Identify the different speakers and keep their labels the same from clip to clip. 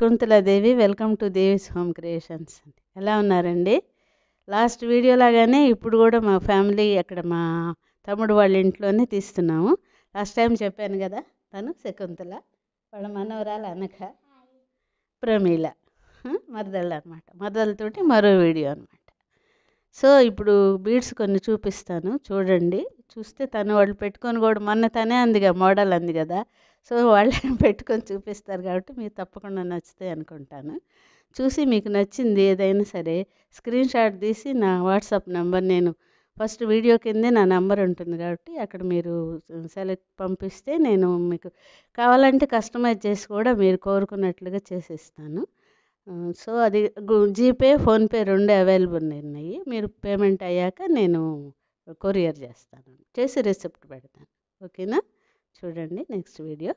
Speaker 1: Shakuntala Devi welcome to Devi's home creations ఎలా ఉన్నారండి last video లాగానే ఇప్పుడు కూడా మా ఫ్యామిలీ అక్కడ మా తమ్ముడు వాళ్ళ ఇంట్లోనే తీస్తున్నాము లాస్ట్ టైం చెప్పాను కదా తను శకుంతల వాళ్ళ మనవరాలు అనఘ ప్రమీల మరదళ్ళు అనమాట మరదలతోటి మరో వీడియో అనమాట సో ఇప్పుడు బీడ్స్ కొన్ని చూపిస్తాను చూడండి చూస్తే తను వాళ్ళు పెట్టుకొని కూడా మొన్న తనే అందిగా మోడల్ అంది కదా సో వాళ్ళని పెట్టుకొని చూపిస్తారు కాబట్టి మీకు తప్పకుండా నచ్చుతాయి అనుకుంటాను చూసి మీకు నచ్చింది ఏదైనా సరే స్క్రీన్ షాట్ తీసి నా వాట్సాప్ నెంబర్ నేను ఫస్ట్ వీడియో కిందే నా నెంబర్ ఉంటుంది కాబట్టి అక్కడ మీరు సెలెక్ట్ పంపిస్తే నేను మీకు కావాలంటే కస్టమైజ్ చేసి కూడా మీరు కోరుకున్నట్లుగా చేసిస్తాను సో అది జీపే ఫోన్పే రెండు అవైలబుల్ ఉన్నాయి మీరు పేమెంట్ అయ్యాక నేను కొరియర్ చేస్తాను చేసి రిసిప్ట్ పెడతాను ఓకేనా చూడండి నెక్స్ట్ వీడియో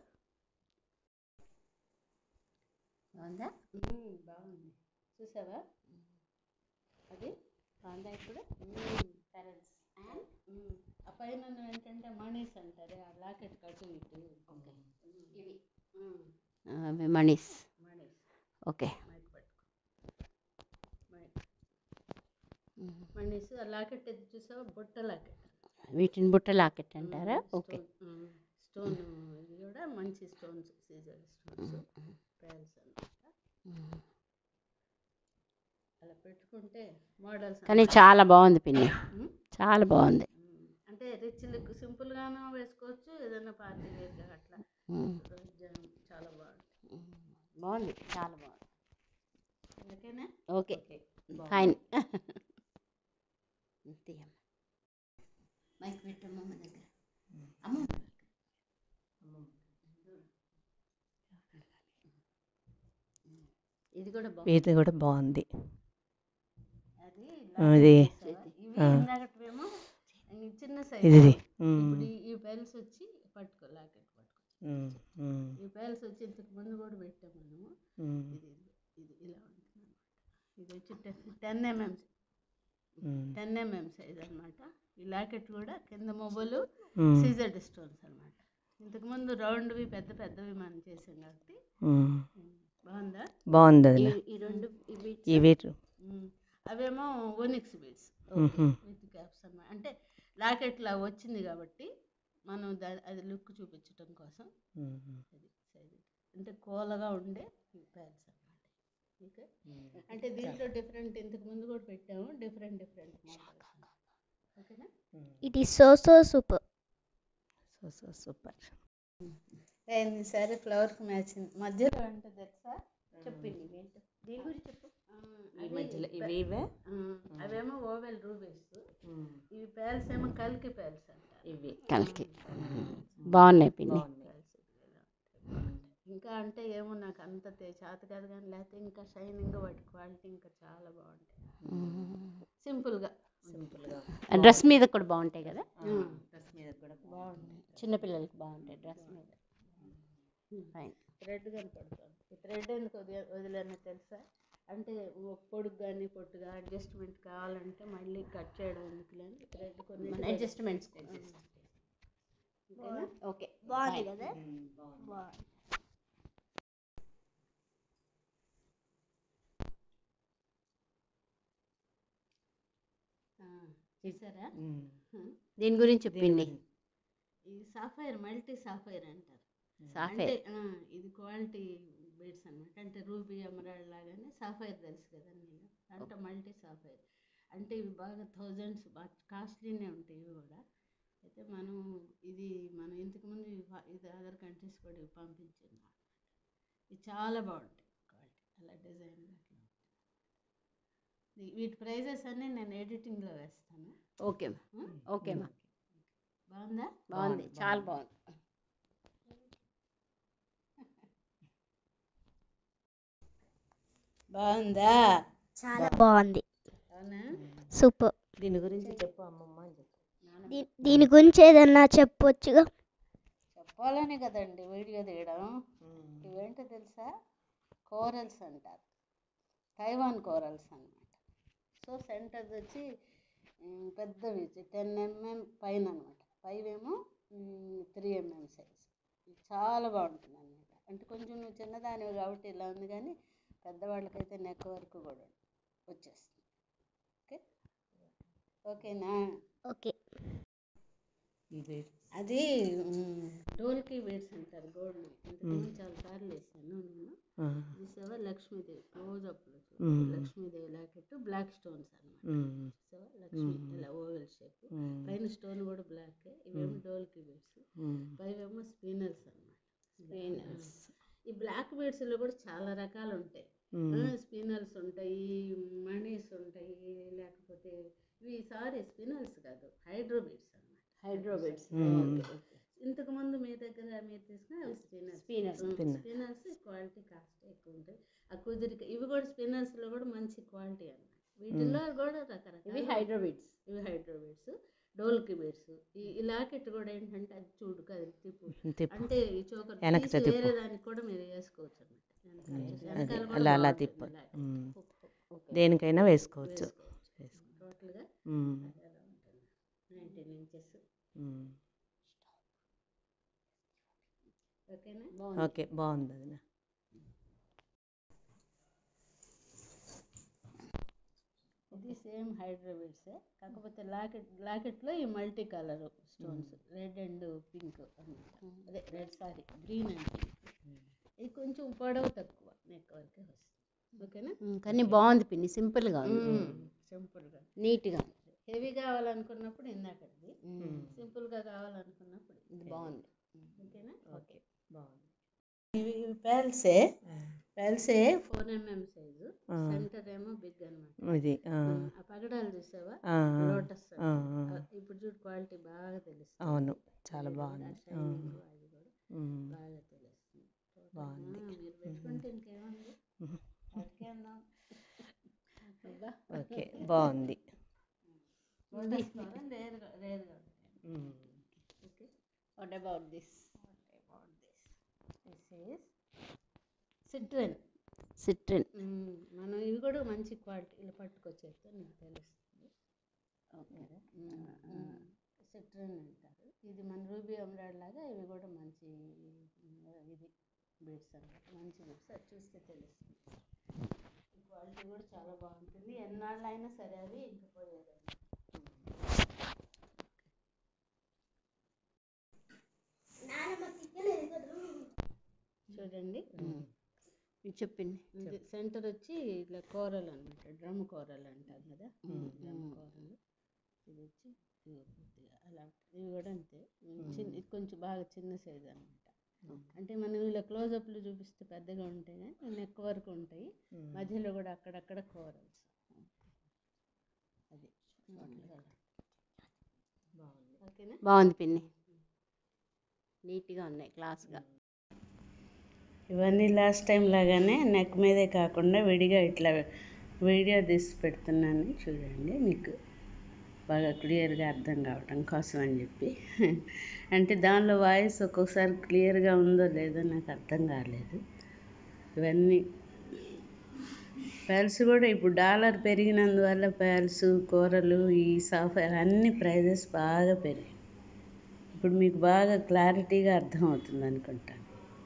Speaker 2: బాగుందా
Speaker 1: బాగుంది చూసావా అది బాగుందా ఇప్పుడు
Speaker 2: పెరల్స్
Speaker 1: ఆ పైన ఏంటంటే మణీస్ అంటారు ఆ లాకెట్ కట్టు ఇటు
Speaker 2: ఓకే ఇవి
Speaker 1: ఉమ్,
Speaker 2: అవి మణీస్
Speaker 1: మణీస్
Speaker 2: ఓకే
Speaker 1: మైక్ పట్టుకో మైక్ మణీస్ ఆ లాకెట్ ఇది చూసావా బుట్ట లాకెట్
Speaker 2: వీటిని బుట్ట లాకెట్ అంటారా ఓకే
Speaker 1: స్టోన్ ఇది కూడా మంచి స్టోన్స్ సీజర్ స్టోన్స్ పేల్స్ అనమాట అలా పెట్టుకుంటే మోడల్స్
Speaker 2: కానీ చాలా బాగుంది పిన్ని చాలా బాగుంది
Speaker 1: అంటే రిచ్ లుక్ సింపుల్గాను వేసుకోవచ్చు ఏదైనా పార్టీ వేర్గా అట్లా
Speaker 2: ఉమ్.
Speaker 1: జ- చాలా బాగుంటుంది
Speaker 2: బాగుంది చాలా బాగుంది
Speaker 1: ఓకేనా
Speaker 2: ఓకే
Speaker 1: ఓకే
Speaker 2: ఫైన్ తీయమ్మ మైక్ పెట్టమ్మ అమ్మ దగ్గర అమ్మ ఇది కూడా బాగుంది
Speaker 3: ఇది కూడా బాగుంది
Speaker 1: అది
Speaker 3: అది
Speaker 1: ఇవి
Speaker 3: ఆ.
Speaker 1: ఇందాకటివేమో ఈ చిన్న సైజ్
Speaker 3: ఇది
Speaker 1: ఇప్పుడు ఈ- ఈ పెల్స్ వచ్చి పట్టుకో లాకెట్ పట్టుకో ఈ పెల్స్ వచ్చి ఇంతకు ముందు కూడా పెట్టాం మనము ఇది ఇది ఇలా ఉంటుంది అనమాట ఇది వచ్చి ten ten mm ten mm size అనమాట ఈ లాకెట్ కూడా కింద మొబలు సీజర్డ్ స్టోన్స్ అనమాట ఇంతకుముందు రౌండ్వి పెద్ద పెద్దవి మనం చేసాం కాబట్టి ఉమ్, బాగుందా
Speaker 3: బాగుంది అది
Speaker 2: ఈ- ఈ రెండు ఇవి
Speaker 3: ఇవి
Speaker 1: ఉమ్, అవేమో onyx beads
Speaker 3: hmm.
Speaker 1: With caps అన్నమాట అంటే లాకెట్లా వచ్చింది కాబట్టి మనం దా అది లుక్ చూపించడం కోసం అది సైజ్ అంటే కోలగా ఉండే ప్యాడ్స్ అన్నమాట ఓకే అంటే దీంట్లో డిఫరెంట్ ఇంతకు ముందు కూడా పెట్టాము డిఫరెంట్ డిఫరెంట్ మోడల్స్ ఓకేనా
Speaker 4: It is so so super.
Speaker 3: So so super
Speaker 1: అయింది సరే ఫ్లవర్కి మ్యాచింగ్ మధ్యలో అంటే తెలుసా
Speaker 2: చెప్పింది ఏంటో దీని గురించి చెప్పు
Speaker 1: ఆ,
Speaker 3: ఈ
Speaker 1: అవి
Speaker 3: మధ్యలో
Speaker 1: పె-
Speaker 3: ఇవి ఇవే
Speaker 1: ఆ, అవేమో ఓవెల్ రూబీస్ ఇవి పేల్స్ ఏమో కల్కి పేల్స్ అంటారు
Speaker 3: ఇవి
Speaker 2: కలికి బాగున్నాయి పిన్ని
Speaker 3: బాగున్నాయి
Speaker 1: పేల్స్ ఇలా ఉంటాయి. ఇంకా అంటే ఏమో నాకు అంత తే- చేత కాదు కానీ లేకపోతే ఇంకా షైనింగ్ వాటి క్వాలిటీ ఇంకా చాలా బాగుంటాయి సింపుల్గా
Speaker 3: సింపుల్గా
Speaker 2: డ్రెస్ మీద కూడా బాగుంటాయి కదా
Speaker 3: డ్రెస్ మీద కూడా
Speaker 1: బాగుంటాయి
Speaker 2: చిన్నపిల్లలకి బాగుంటాయి డ్రెస్ మీద ఫైన్
Speaker 1: థ్రెడ్ కనపడుతుంది ఈ థ్రెడ్ ఎందుకు వదిలే వదిలేనో తెలుసా అంటే ఓ పొడుగు కానీ పొట్టుగా అడ్జస్ట్మెంట్ కావాలంటే మళ్ళీ కట్ చేయడం ఎందుకు లేదు థ్రెడ్ కొన్ని
Speaker 2: మన అడ్జస్ట్మెంట్స్
Speaker 1: ఓకేనా?
Speaker 2: ఓకే
Speaker 4: బాగుంది కదా
Speaker 3: బాగుంది
Speaker 4: బాగుంది
Speaker 1: ఆ, చూసారా
Speaker 2: దీని గురించి చెప్పింది
Speaker 1: ఇది సాఫైర్ మల్టీ సాఫైర్ అంటారు
Speaker 2: సాఫే
Speaker 1: అంటే ఆ, ఇది క్వాలిటీ బీడ్స్ అన్నమాట అంటే రూబీ ఎమరాల్డ్ లాగానే సాఫైర్ తెలుసు కదా నేను అంటే మల్టీ సాఫైర్ అంటే ఇవి బాగా థౌజండ్స్ బాగా కాస్ట్లీనే ఉంటాయి ఇవి కూడా అయితే మనం ఇది మనం ఇంతకుముందు ఇవి ప- ఇది అదర్ కంట్రీస్ కూడా ఇవి పంపించింది అన్నమాట ఇవి చాలా బాగుంటాయి క్వాలిటీ అలా డిజైన్ అట్లా ఈ- వీటి ప్రైజెస్ అన్నీ నేను ఎడిటింగ్లో వేస్తాను
Speaker 2: ఓకే
Speaker 1: ఆ?
Speaker 2: ఓకే మా
Speaker 1: బాగుందా
Speaker 2: బాగుంది చాలా బాగుంది
Speaker 1: బాగుందా
Speaker 4: చాలా బాగుంది
Speaker 1: అవునా
Speaker 4: సూపర్
Speaker 3: దీని గురించి చెప్పు అమ్మమ్మ అని చెప్పు
Speaker 4: దీ- దీని గురించి ఏదన్నా చెప్పొచ్చుగా
Speaker 1: చెప్పాలనే కదండి వీడియో తీయడం ఇవేంటో తెలుసా కోరల్స్ అంటారు తైవాన్ కోరల్స్ అన్నమాట సో సెంటర్ వచ్చి ఉమ్, పెద్దవి టెన్ ఎంఎం పైన అనమాట పైవేమో త్రీ ఎంఎం సైజ్ ఇది చాలా బాగుంటుంది అనమాట అంటే కొంచెం నువ్వు చిన్నదానివి కాబట్టి ఇలా ఉంది కానీ పెద్దవాళ్ళకైతే నెక్ వరకు కూడా వచ్చేస్తుంది ఓకే ఓకేనా
Speaker 4: ఓకే
Speaker 3: ఇది
Speaker 1: అది మ్, డోల్కి బీడ్స్ అంటారు గోల్డ్ ఇంతకుముందు చాలా సార్లు వేసాను నేను
Speaker 3: ఆ,
Speaker 1: చూసావా Lakshmidevi close up
Speaker 3: hmm.
Speaker 1: Lakshmidevi locket black stones అన్నమాట
Speaker 3: ఉమ్,
Speaker 1: చూసావా లక్ష్మీ ఇలా ఓవెల్ షేప్
Speaker 3: ఉమ్,
Speaker 1: పైన స్టోన్ కూడా బ్లాక్ ఇవేమో డోల్కి బీడ్స్
Speaker 3: ఉమ్.
Speaker 1: పైవేమో స్పినల్స్ అన్నమాట స్పినల్స్ ఈ బ్లాక్ బీడ్స్ లో కూడా చాలా రకాలు ఉంటాయి
Speaker 3: ఉమ్.
Speaker 1: స్పినల్స్ ఉంటాయి మణీస్ ఉంటాయి లేకపోతే ఇవి సారీ స్పినల్స్ కాదు హైడ్రో బీడ్స్ అన్నమాట హైడ్రో బీడ్స్
Speaker 3: మ్మ్.
Speaker 1: ఇంతకు ముందు మీ దగ్గర మీరు తీసుకున్న అవి spinels
Speaker 2: Spinners.
Speaker 3: Spinners.
Speaker 1: Spinels quality cost ఎక్కువ ఉంటాయి ఆ కుదిరిక ఇవి కూడా స్పిన్నర్స్ లో కూడా మంచి క్వాలిటీ అన్నమాట వీటిల్లో కూడా రకరకాల
Speaker 2: ఇవి హైడ్రోబిట్స్
Speaker 1: ఇవి హైడ్రో బీడ్స్ డోల్కి బీడ్స్ ఈ ఈ లాకెట్ కూడా ఏంటంటే అది చూడు కదిలి తిప్పు
Speaker 3: తిప్పు.
Speaker 1: అంటే ఈ చోకర్
Speaker 3: వెనక్కి
Speaker 1: తీసి
Speaker 3: తిప్పు.
Speaker 1: వేరే దానికి కూడా మీరు వేసుకోవచ్చు అన్నమాట వెనకాల వచ్చేసి.
Speaker 3: అది
Speaker 1: వెనకాల కూడా
Speaker 3: అలా అలా
Speaker 1: బాగుంటుంది
Speaker 3: తిప్పు
Speaker 1: లాకెట్.
Speaker 3: ఉమ్. దేనికైనా వేసుకోవచ్చు
Speaker 1: వేసుకోవచ్చు. టోటల్గా
Speaker 3: ఉమ్,
Speaker 1: అది అలా ఉంటుంది నైన్టీన్ ఇంచెస్
Speaker 3: ఉమ్.
Speaker 1: ఓకేనా
Speaker 3: ఓకే బాగుంది అది
Speaker 1: ఇది సేమ్ హైడ్రోబిడ్స్ కాకపోతే లాకెట్ లాకెట్లో ఈ multi colour stones red and pink అన్నమాట అదే red sorry green and pink ఇది కొంచెం పొడవు తక్కువ నెక్ వరకే వస్తుంది ఓకేనా
Speaker 2: కానీ బాగుంది పిన్ని సింపుల్గా ఉంది
Speaker 1: సింపుల్గా
Speaker 2: నీట్గా
Speaker 1: హెవీ కావాలనుకున్నప్పుడు ఇందాకది సింపుల్గా కావాలనుకున్నప్పుడు
Speaker 2: ఇది బాగుంది
Speaker 1: ఓకేనా
Speaker 3: ఓకే బాగుంది
Speaker 1: ఇవి ఇవి పేల్సే పేల్సే ఫోర్ ఎంఎం సైజు
Speaker 3: ఆ.
Speaker 1: సెంటర్ ఏమో బిగ్ అన్నమాట
Speaker 3: ఇది ఆ,
Speaker 1: ఆ పగడాలు చూసావా
Speaker 3: ఆ, ఆ.
Speaker 1: లోటస్
Speaker 3: ఆ, ఆ.
Speaker 1: ఇప్పుడు చూడు క్వాలిటీ బాగా తెలుస్తుంది
Speaker 3: అవును చాలా
Speaker 1: ఆ
Speaker 3: బాగుంది ఆ,
Speaker 1: షైనింగ్ అది కూడా
Speaker 3: ఉమ్,
Speaker 1: బాగా తెలుస్తుంది
Speaker 3: బాగుంది.
Speaker 1: ఆ, మీరు పెట్టుకుంటే ఇంకేముంది
Speaker 3: ఉహు.
Speaker 1: వాటికే ఉన్నాం అబ్బా
Speaker 3: ఓకే బాగుంది
Speaker 1: లోటస్ ఫ్లవర్ రేర్గా రేర్గా ఉంటాయి
Speaker 3: um,
Speaker 1: okay
Speaker 2: what about this
Speaker 1: about this. This is citron
Speaker 2: citrine
Speaker 1: మనం ఇవి కూడా మంచి క్వాలిటీ ఇలా పట్టుకొచ్చేస్తే నీకు తెలుస్తుంది
Speaker 2: ఓకే
Speaker 1: సిట్రన్ అంటారు ఇది మన రూబీ అమ్రాడ్ లాగా ఇవి కూడా మంచి ఉమ్, ఇది బీడ్స్ అన్నమాట మంచి బీడ్స్ అది చూస్తే తెలుస్తుంది ఈ క్వాలిటీ కూడా చాలా బాగుంటుంది ఎన్నాళ్ళు అయినా సరే అవి ఇంక పోయేది చూడండి
Speaker 2: ఇది చెప్పింది
Speaker 1: ఇది సెంటర్ వచ్చి ఇట్లా కూరలు అనమాట డ్రమ్ కూరలు అంటాం కదా డ్రమ్ కూరలు ఇది వచ్చి ఇదిగో పూర్తిగా అలా ఉంటుంది. ఇవి కూడా అంతే ఇవి చిన్న ఇది కొంచెం బాగా చిన్న సైజ్ అనమాట అంటే మనం ఇలా క్లోజప్లు చూపిస్తే పెద్దగా ఉంటాయి కానీ నెక్ వరకు ఉంటాయి మధ్యలో కూడా అక్కడక్కడ కూరల్స్ అది టోటల్గా అలా. ఓకేనా
Speaker 2: బాగుంది పిన్ని నీట్గా ఉన్నాయి క్లాస్గా
Speaker 1: ఇవన్నీ లాస్ట్ టైం లాగానే నెక్ మీదే కాకుండా విడిగా ఇట్లా వీడియో తీసి పెడుతున్నాను చూడండి మీకు బాగా క్లియర్గా అర్థం కావటం కోసం అని చెప్పి అంటే దానిలో వాయిస్ ఒక్కొక్కసారి క్లియర్గా ఉందో లేదో నాకు అర్థం కాలేదు ఇవన్నీ పేల్స్ కూడా ఇప్పుడు డాలర్ పెరిగినందువల్ల పేల్స్ కూరలు ఈ సాఫ్ట్వేర్ అన్ని ప్రైజెస్ బాగా పెరిగాయి ఇప్పుడు మీకు బాగా క్లారిటీగా అర్థమవుతుంది అనుకుంటాను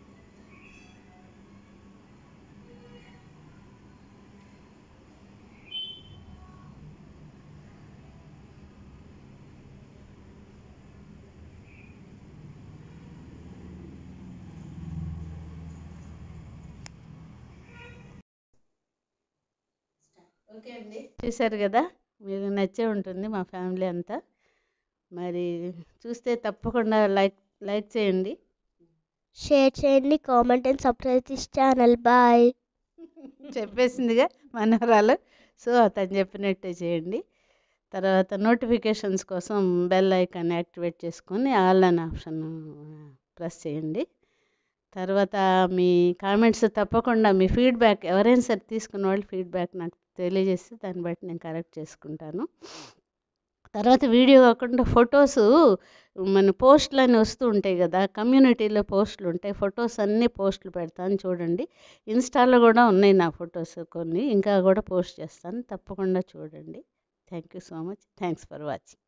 Speaker 1: ఓకే అండి చూశారు కదా మీకు నచ్చే ఉంటుంది మా ఫ్యామిలీ అంతా మరి చూస్తే తప్పకుండా లైక్ లైక్ చేయండి
Speaker 4: షేర్ చేయండి comment and subscribe this channel bye
Speaker 1: చెప్పేసిందిగా మనవరాలు సో అతను చెప్పినట్టే చేయండి తర్వాత నోటిఫికేషన్స్ కోసం బెల్ ఐకాన్ యాక్టివేట్ చేసుకొని ఆల్ అనే ఆప్షన్ ప్రెస్ చేయండి తర్వాత మీ కామెంట్స్ తప్పకుండా మీ ఫీడ్బ్యాక్ ఎవరైనా సరే తీసుకున్న వాళ్ళు ఫీడ్బ్యాక్ నాకు తెలియజేస్తే దాన్ని బట్టి నేను కరెక్ట్ చేసుకుంటాను తర్వాత వీడియో కాకుండా ఫొటోస్ మన పోస్టులు అని వస్తూ ఉంటాయి కదా కమ్యూనిటీలో పోస్టులు ఉంటాయి ఫొటోస్ అన్నీ పోస్టులు పెడతాను చూడండి ఇన్స్టాలో కూడా ఉన్నాయి నా ఫొటోస్ కొన్ని ఇంకా కూడా పోస్ట్ చేస్తాను తప్పకుండా చూడండి thank you so much thanks for watching